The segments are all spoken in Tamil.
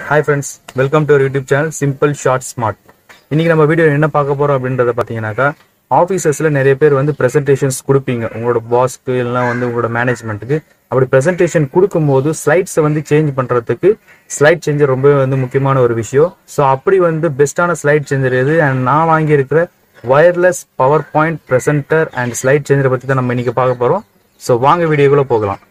hi friends welcome to YouTube channel simple short smart இன்னைக்கு நம்ம வீடியோ என்ன பார்க்க போறோம் அப்படின்றத பார்த்தீங்கன்னாக்கா ஆஃபீஸஸில் நிறைய பேர் வந்து ப்ரெசன்டேஷன்ஸ் கொடுப்பீங்க உங்களோட பாஸ்க்கு இல்லைனா வந்து உங்களோட மேனேஜ்மெண்ட்டுக்கு அப்படி ப்ரெசன்டேஷன் கொடுக்கும்போது ஸ்லைட்ஸை வந்து சேஞ்ச் பண்ணுறதுக்கு ஸ்லைட் சேஞ்சர் ரொம்பவே வந்து முக்கியமான ஒரு விஷயம் ஸோ அப்படி வந்து பெஸ்ட்டான ஸ்லைட் சேஞ்சர் எது அண்ட் நான் வாங்கியிருக்கிற wireless power point presenter and slide சேஞ்சரை பற்றி தான் நம்ம இன்னைக்கு பார்க்க போகிறோம் ஸோ வாங்க வீடியோக்குள்ளே போகலாம்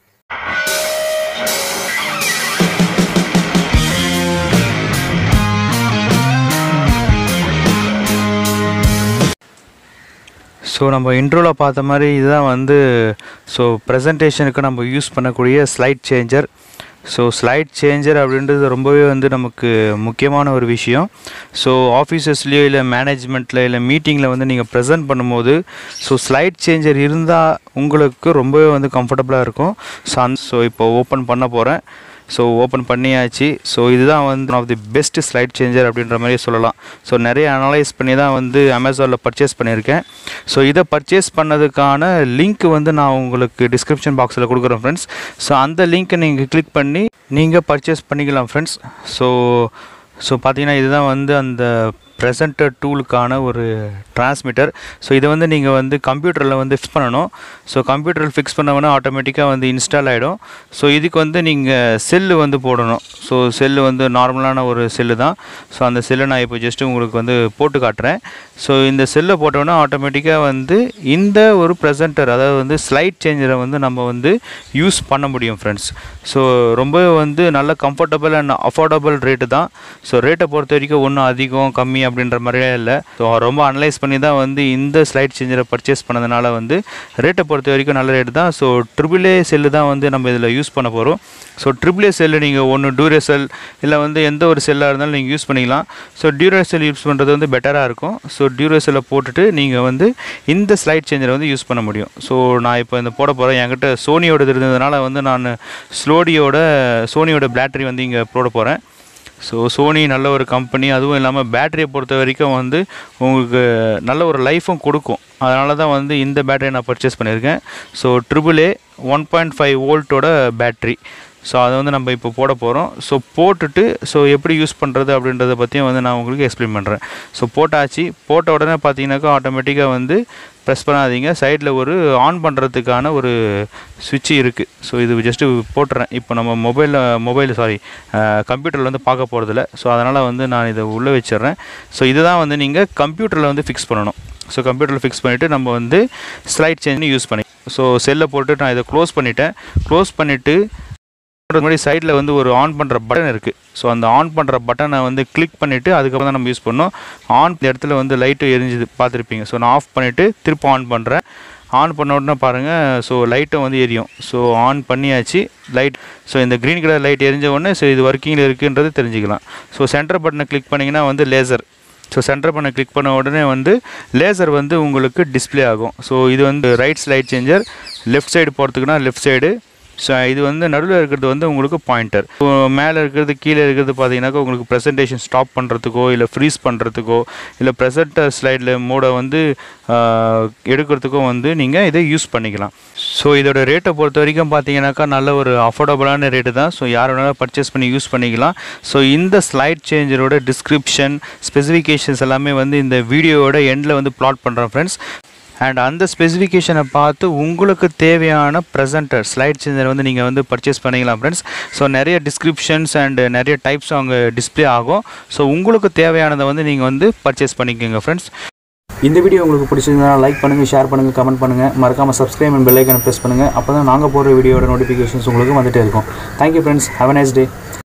ஸோ நம்ம இன்ட்ரோவில் பார்த்த மாதிரி இதுதான் வந்து ஸோ ப்ரெசன்டேஷனுக்கு நம்ம யூஸ் பண்ணக்கூடிய slide changer so slide changer அப்படின்றது ரொம்பவே வந்து நமக்கு முக்கியமான ஒரு விஷயம் ஸோ ஆஃபீஸஸ்லேயோ இல்லை மேனேஜ்மெண்ட்டில் இல்லை மீட்டிங்கில் வந்து நீங்கள் ப்ரெசென்ட் பண்ணும்போது ஸோ ஸ்லைட் சேஞ்சர் இருந்தால் உங்களுக்கு ரொம்பவே வந்து கம்ஃபர்டபுளாக இருக்கும் ஸோ அந் ஸோ இப்போ ஓப்பன் பண்ண போகிறேன் ஸோ ஓப்பன் பண்ணியாச்சு ஸோ இதுதான் வந்து one of the best slide changer அப்படின்ற மாதிரி சொல்லலாம் ஸோ நிறைய அனலைஸ் பண்ணி தான் வந்து அமேசானில் பர்ச்சேஸ் பண்ணியிருக்கேன் ஸோ இதை பர்ச்சேஸ் பண்ணதுக்கான லிங்க் வந்து நான் உங்களுக்கு டிஸ்கிரிப்ஷன் பாக்ஸில் கொடுக்குறேன் ஃப்ரெண்ட்ஸ் ஸோ அந்த லிங்க்கை நீங்கள் கிளிக் பண்ணி நீங்கள் பர்ச்சேஸ் பண்ணிக்கலாம் ஃப்ரெண்ட்ஸ் ஸோ ஸோ பார்த்தீங்கன்னா இதுதான் வந்து அந்த ப்ரெசன்டர் டூலுக்கான ஒரு டிரான்ஸ்மிட்டர் ஸோ இதை வந்து நீங்கள் வந்து கம்ப்யூட்டரில் வந்து ஃபிக்ஸ் பண்ணணும் ஸோ கம்ப்யூட்டரில் ஃபிக்ஸ் பண்ணவொன்னே ஆட்டோமேட்டிக்காக வந்து இன்ஸ்டால் ஆகிடும் ஸோ இதுக்கு வந்து நீங்கள் செல்லு வந்து போடணும் ஸோ செல்லு வந்து நார்மலான ஒரு செல்லு தான் ஸோ அந்த செல்லை நான் இப்போ ஜஸ்ட்டு உங்களுக்கு வந்து போட்டு காட்டுறேன் ஸோ இந்த செல்லை போட்டோன்னா ஆட்டோமேட்டிக்காக வந்து இந்த ஒரு ப்ரெசென்டர் அதாவது வந்து ஸ்லைட் சேஞ்சரை வந்து நம்ம வந்து யூஸ் பண்ண முடியும் ஃப்ரெண்ட்ஸ் ஸோ ரொம்பவே வந்து நல்ல கம்ஃபர்டபுள் அண்ட் அஃபோர்டபுள் ரேட்டு தான் ஸோ ரேட்டை பொறுத்த வரைக்கும் ஒன்றும் அதிகம் கம்மி அப்படின்ற மாதிரியே இல்லை ஸோ ரொம்ப அனலைஸ் பண்ணி தான் வந்து இந்த ஸ்லைட் சேஞ்சரை பர்ச்சேஸ் பண்ணதுனால வந்து ரேட்டை பொறுத்த வரைக்கும் நல்ல ரேட்டு தான் ஸோ ட்ரிபிள் ஏ செல்லு தான் வந்து நம்ம இதில் யூஸ் பண்ண போகிறோம் ஸோ ட்ரிபிள் ஏ செல்லு நீங்கள் ஒன்று டூரே செல் இல்லை வந்து எந்த ஒரு செல்லாக இருந்தாலும் நீங்கள் யூஸ் பண்ணிக்கலாம் ஸோ டியூரே செல் யூஸ் பண்ணுறது வந்து பெட்டராக இருக்கும் ஸோ டியூரே செல்லை போட்டுட்டு நீங்கள் வந்து இந்த ஸ்லைட் சேஞ்சரை வந்து யூஸ் பண்ண முடியும் ஸோ நான் இப்போ இந்த போட போகிறேன் என்கிட்ட சோனியோடது இருந்ததுனால வந்து நான் ஸ்லோடியோட சோனியோட பேட்டரி வந்து இங்கே போட போகிறேன் ஸோ சோனி நல்ல ஒரு கம்பெனி அதுவும் இல்லாமல் பேட்டரியை பொறுத்த வரைக்கும் வந்து உங்களுக்கு நல்ல ஒரு லைஃப்பும் கொடுக்கும் அதனால தான் வந்து இந்த பேட்டரியை நான் பர்ச்சேஸ் பண்ணியிருக்கேன் so triple A one point five வோல்ட்டோட பேட்ரி ஸோ அதை வந்து நம்ம இப்போ போட போகிறோம் ஸோ போட்டுட்டு ஸோ எப்படி யூஸ் பண்ணுறது அப்படின்றத பற்றியும் வந்து நான் உங்களுக்கு எக்ஸ்பிளைன் பண்ணுறேன் ஸோ போட்டாச்சு போட்ட உடனே பார்த்தீங்கன்னாக்கா ஆட்டோமேட்டிக்காக வந்து ப்ரெஸ் பண்ணாதீங்க சைடில் ஒரு ஆன் பண்ணுறதுக்கான ஒரு சுவிட்சு இருக்குது ஸோ இது ஜஸ்ட்டு போட்டுறேன் இப்போ நம்ம மொபைலில் மொபைல் சாரி கம்ப்யூட்டரில் வந்து பார்க்க போகிறதில்ல ஸோ அதனால் வந்து நான் இதை உள்ளே வச்சிடுறேன் ஸோ இதுதான் வந்து நீங்கள் கம்ப்யூட்டரில் வந்து ஃபிக்ஸ் பண்ணணும் ஸோ கம்ப்யூட்டரில் ஃபிக்ஸ் பண்ணிவிட்டு நம்ம வந்து ஸ்லைட் சேஞ்ச் யூஸ் பண்ணி ஸோ செல்லை போட்டு நான் இதை க்ளோஸ் பண்ணிட்டேன் க்ளோஸ் பண்ணிவிட்டு முன்னாடி சைடில் வந்து ஒரு ஆன் பண்ணுற பட்டன் இருக்குது ஸோ அந்த ஆன் பண்ணுற பட்டனை வந்து கிளிக் பண்ணிவிட்டு அதுக்கப்புறம் தான் நம்ம யூஸ் பண்ணோம் ஆன் இந்த இடத்துல வந்து லைட்டு எரிஞ்சுது பார்த்துருப்பீங்க ஸோ நான் ஆஃப் பண்ணிவிட்டு திரும்ப ஆன் பண்ணுறேன் ஆன் பண்ண உடனே பாருங்கள் ஸோ லைட்டும் வந்து எரியும் ஸோ ஆன் பண்ணியாச்சு லைட் ஸோ இந்த க்ரீன் கலர் லைட் எரிஞ்ச உடனே ஸோ இது ஒர்க்கிங்கில் இருக்குன்றது தெரிஞ்சுக்கலாம் ஸோ சென்டர் பட்டனை கிளிக் பண்ணிங்கன்னா வந்து லேசர் ஸோ சென்டர் பண்ண கிளிக் பண்ண உடனே வந்து லேசர் வந்து உங்களுக்கு டிஸ்பிளே ஆகும் ஸோ இது வந்து right slide changer left side போகிறதுக்குன்னா லெஃப்ட் சைடு ஸோ இது வந்து நடுவில் இருக்கிறது வந்து உங்களுக்கு பாயிண்டர் மேலே இருக்கிறது கீழே இருக்கிறது பார்த்தீங்கன்னாக்கா உங்களுக்கு ப்ரெசன்டேஷன் ஸ்டாப் பண்ணுறதுக்கோ இல்லை ஃப்ரீஸ் பண்ணுறதுக்கோ இல்லை ப்ரெசன்டர் ஸ்லைடில் மோடை வந்து எடுக்கிறதுக்கோ வந்து நீங்கள் இதை யூஸ் பண்ணிக்கலாம் ஸோ இதோட ரேட்டை பொறுத்த வரைக்கும் பார்த்தீங்கன்னாக்கா நல்ல ஒரு அஃபோர்டபுளான ரேட்டு தான் ஸோ யார் வேணாலும் பர்ச்சேஸ் பண்ணி யூஸ் பண்ணிக்கலாம் ஸோ இந்த ஸ்லைட் சேஞ்சரோட டிஸ்கிரிப்ஷன் ஸ்பெசிஃபிகேஷன்ஸ் எல்லாமே வந்து இந்த வீடியோவோட எண்டில் வந்து பிளாட் பண்ணுறேன் ஃப்ரெண்ட்ஸ் அண்ட் அந்த ஸ்பெசிஃபிகேஷனை பார்த்து உங்களுக்கு தேவையான ப்ரெசென்டர் ஸ்லைட் சேஞ்சர் வந்து நீங்கள் வந்து பர்ச்சேஸ் பண்ணிக்கலாம் ஃப்ரெண்ட்ஸ் ஸோ நிறைய டிஸ்கிரிப்ஷன்ஸ் அண்ட் நிறைய டைப்ஸ் அவங்க டிஸ்பிளே ஆகும் ஸோ உங்களுக்கு தேவையானதை வந்து நீங்கள் வந்து பர்ச்சேஸ் பண்ணிக்கோங்க ஃப்ரெண்ட்ஸ் இந்த வீடியோ உங்களுக்கு பிடிச்சிருந்தா லைக் பண்ணுங்கள் ஷேர் பண்ணுங்கள் கமெண்ட் பண்ணுங்கள் மறக்காமல் சப்ஸ்கிரைப் அண்ட் பெல் ஐக்கனை ப்ரெஸ் பண்ணுங்கள் அப்போ தான் நாங்கள் போடுற வீடியோட நோட்டிஃபிகேஷன்ஸ் உங்களுக்கு வந்துட்டே இருக்கும் thank you friends have a nice day